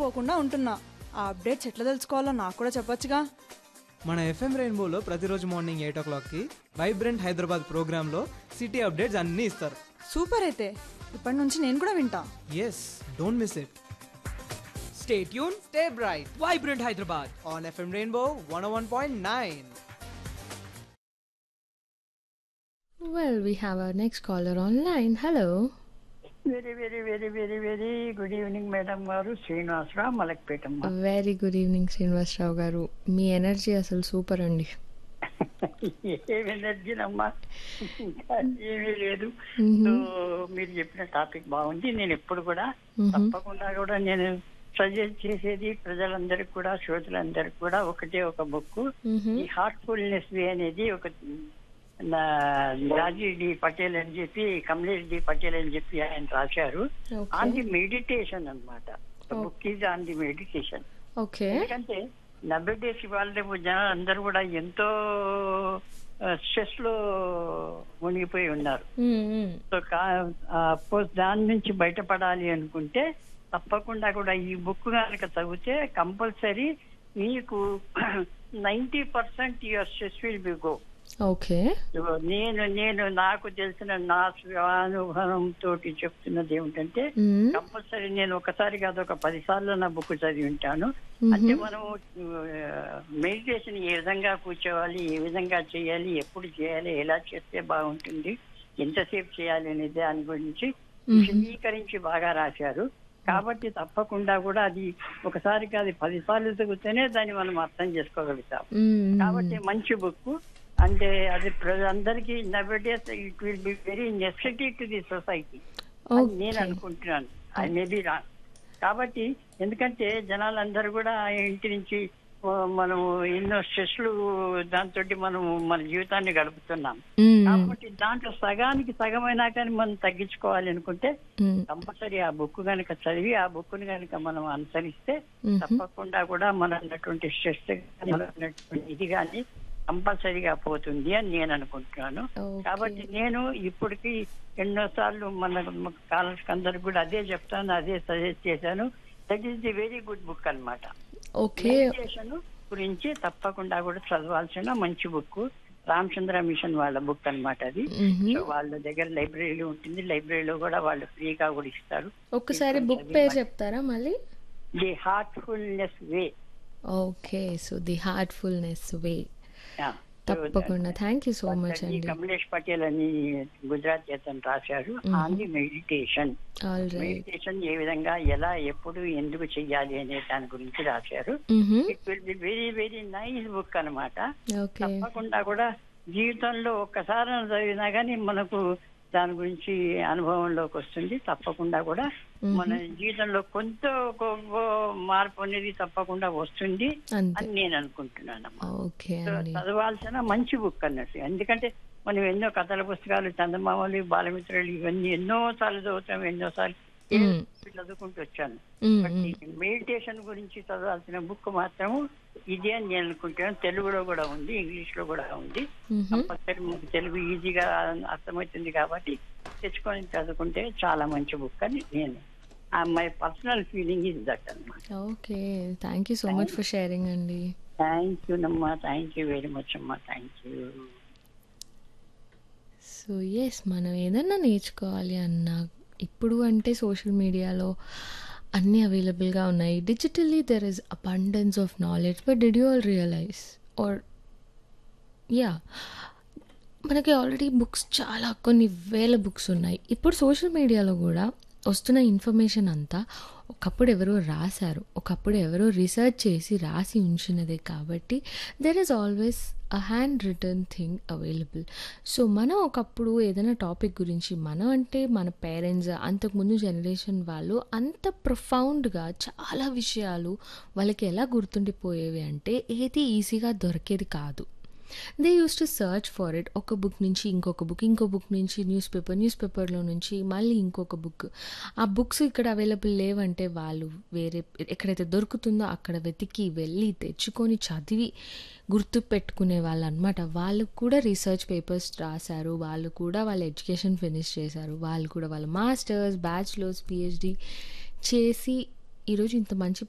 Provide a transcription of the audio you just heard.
అవ్వకుండా ఉంటున్నా ఆ అప్డేట్స్ ఎట్లా తెలుసుకోవాలో నాకు కూడా చెప్పొచ్చుగా మన ఎఫ్ఎం రెయిన్బోలో ప్రతిరోజు మార్నింగ్ ఎయిట్ ఓ క్లాక్కి వైబ్రెంట్ హైదరాబాద్ ప్రోగ్రాంలో సిటీ అప్డేట్స్ అన్నీ ఇస్తారు సూపర్ అయితే ఇప్పటి నుంచి నేను కూడా వింటా yes don't miss it stay tune stay bright vibrant Hyderabad on FM rainbow one one point nine Well, we have our next caller online. Hello. Very very very very very good evening madam garu Srinivasa Rao మలక్పేటమ్మ very good evening Srinivasa Rao garu మీ energy అసలు super అండి ఏం ఎనర్జీనమ్మా ఇంకా ఏమీ లేదు so మీరు చెప్పిన టాపిక్ బాగుంది నేను ఎప్పుడు కూడా తప్పకుండా కూడా నేను సజెస్ట్ చేసేది ప్రజలందరికీ కూడా శ్రోతలందరికీ కూడా ఒకటే ఒక బుక్ ఈ హార్ట్ఫుల్నెస్ వే అనేది ఒక నా రాజీ డి పటేల్ అని చెప్పి కమలేష్ డి పటేల్ అని చెప్పి ఆయన రాశారు ఆన్ ది మెడిటేషన్ అనమాట book is on the meditation okay ఎందుకంటే నలభై డేస్ వాళ్ళ జనాలు అందరూ కూడా ఎంతో స్ట్రెస్ లో మునిగిపోయి ఉన్నారు సో పోస్ట్ దాని నుంచి బయటపడాలి అనుకుంటే తప్పకుండా కూడా ఈ బుక్ కనుక చదివితే కంపల్సరీ మీకు ninety percent your stress will be go okay నేను నేను నాకు తెలిసిన నా అనుభవం తోటి చెప్తున్నది ఏమిటంటే కంపల్సరీ నేను ఒకసారి కాదు ఒక పది సార్లు నా బుక్ చదివి ఉంటాను అంటే మనం మెడిటేషన్ ఏ విధంగా కూర్చోవాలి ఏ విధంగా చేయాలి ఎప్పుడు చేయాలి ఎలా చేస్తే బాగుంటుంది ఎంతసేపు చేయాలి అనే దాని గురించి విశదీకరించి బాగా రాశారు కాబట్టి తప్పకుండా కూడా అది ఒకసారి కాదు పది సార్లు చదివితేనే దాన్ని మనం అర్థం చేసుకోగలుగుతాం కాబట్టి మంచి బుక్ అంటే అది ప్రజలందరికీ nowadays it will be very necessity to the society అని నేను అనుకుంటున్నాను ఐ మే బి రాంగ్ కాబట్టి ఎందుకంటే జనాలందరూ కూడా ఇంటి నుంచి ఓ, మనం ఎన్నో స్ట్రెస్లు దాంతో మనం మన జీవితాన్ని గడుపుతున్నాం కాబట్టి దాంట్లో సగానికి సగమైనా కానీ మనం తగ్గించుకోవాలి అనుకుంటే కంపల్సరీ ఆ బుక్ కనుక చదివి ఆ బుక్ ని కనుక మనం అనుసరిస్తే తప్పకుండా కూడా మన ఉన్నటువంటి స్ట్రెస్ మన ఉన్నటువంటి ఇది కానీ కంపల్సరీగా పోతుంది అని నేను అనుకుంటున్నాను కాబట్టి నేను ఇప్పటికి ఎన్నో సార్లు మన కాలర్స్ అందరికి కూడా అదే చెప్తాను అదే సజెస్ట్ చేశాను that is the very good book అన్నమాట ఓకే మెడిటేషన్ గురించి తప్పకుండా కూడా చదవాల్సిన మంచి బుక్ రామచంద్ర మిషన్ వాళ్ళ బుక్ అన్నమాట అది సో వాళ్ళ దగ్గర లైబ్రరీలో ఉంటుంది లైబ్రరీలో కూడా వాళ్ళు ఫ్రీగా కూడా ఇస్తారు ఒక్కసారి బుక్ పేరు చెప్తారా మళ్ళీ the heartfulness way okay so the heartfulness way తప్పకుండా థ్యాంక్ యూ సో మచ్ అండి కమలేష్ పటేల్ అని గుజరాత్ అతను రాశారు on the meditation all right meditation ఏ విధంగా ఎలా ఎప్పుడు ఎందుకు చెయ్యాలి అనే దాని గురించి రాశారు it will be very very nice book అన్నమాట ఓకే తప్పకుండా కూడా జీవితంలో ఒక్కసారి చదివినా కానీ మనకు దాని గురించి అనుభవంలోకి వస్తుంది తప్పకుండా కూడా మన జీవితంలో కొంత గొప్ప మార్పు అనేది తప్పకుండా వస్తుంది అంతే అని నేను అనుకుంటున్నానమ్మా ఓకే సో అండి చదవాల్సిన మంచి బుక్ అన్నట్టు ఎందుకంటే మనం ఎన్నో కథల పుస్తకాలు చందమామలు బాలమిత్రులు ఇవన్నీ ఎన్నో సార్లు చదువుతాం ఎన్నో సార్లు చదువుకుంటూ వచ్చాను బట్ మెడిటేషన్ గురించి చదవాల్సిన బుక్ మాత్రం ఇదే అని నేను అనుకుంటాను తెలుగులో కూడా ఉంది ఇంగ్లీష్ లో కూడా ఉంది కంపల్సరీ మనకు తెలుగు ఈజీగా అర్థమవుతుంది కాబట్టి తెచ్చుకొని చదువుకుంటే చాలా మంచి బుక్ అని నేను my personal feeling is that అన్నమాట okay thank you so much for sharing అండి థ్యాంక్ యూ నమ్మా థ్యాంక్ యూ వెరీ మచ్ అమ్మా థ్యాంక్ యూ సో ఎస్ మనం ఏదన్నా నేర్చుకోవాలి అన్నా ఇప్పుడు అంటే సోషల్ మీడియాలో అన్నీ అవైలబుల్గా ఉన్నాయి digitally there is abundance of knowledge but did you all realise are ya మనకి ఆల్రెడీ బుక్స్ చాలా కొన్ని వేల బుక్స్ ఉన్నాయి ఇప్పుడు సోషల్ మీడియాలో కూడా వస్తున్న ఇన్ఫర్మేషన్ అంతా ఒకప్పుడు ఎవరో రాశారు ఒకప్పుడు ఎవరో రీసెర్చ్ చేసి రాసి ఉంచినదే కాబట్టి there is always a handwritten thing available so మనం ఒకప్పుడు ఏదైనా టాపిక్ గురించి మనం అంటే మన పేరెంట్స్ అంతకుముందు జనరేషన్ వాళ్ళు అంత ప్రొఫౌండ్గా చాలా విషయాలు వాళ్ళకి ఎలా గుర్తుండిపోయేవి అంటే ఏది ఈజీగా దొరికేది కాదు they use to search for it ఒక బుక్ నుంచి ఇంకొక బుక్ ఇంకో బుక్ నుంచి న్యూస్ పేపర్ న్యూస్ పేపర్లో నుంచి మళ్ళీ ఇంకొక బుక్ ఆ బుక్స్ ఇక్కడ అవైలబుల్ లేవంటే వాళ్ళు వేరే ఎక్కడైతే దొరుకుతుందో అక్కడ వెతికి వెళ్ళి తెచ్చుకొని చదివి గుర్తు పెట్టుకునే వాళ్ళు అనమాట వాళ్ళు కూడా రీసెర్చ్ పేపర్స్ రాశారు వాళ్ళు కూడా వాళ్ళ ఎడ్యుకేషన్ ఫినిష్ చేశారు వాళ్ళు కూడా వాళ్ళ మాస్టర్స్ బ్యాచులర్స్ పిహెచ్డి చేసి ఈరోజు ఇంత మంచి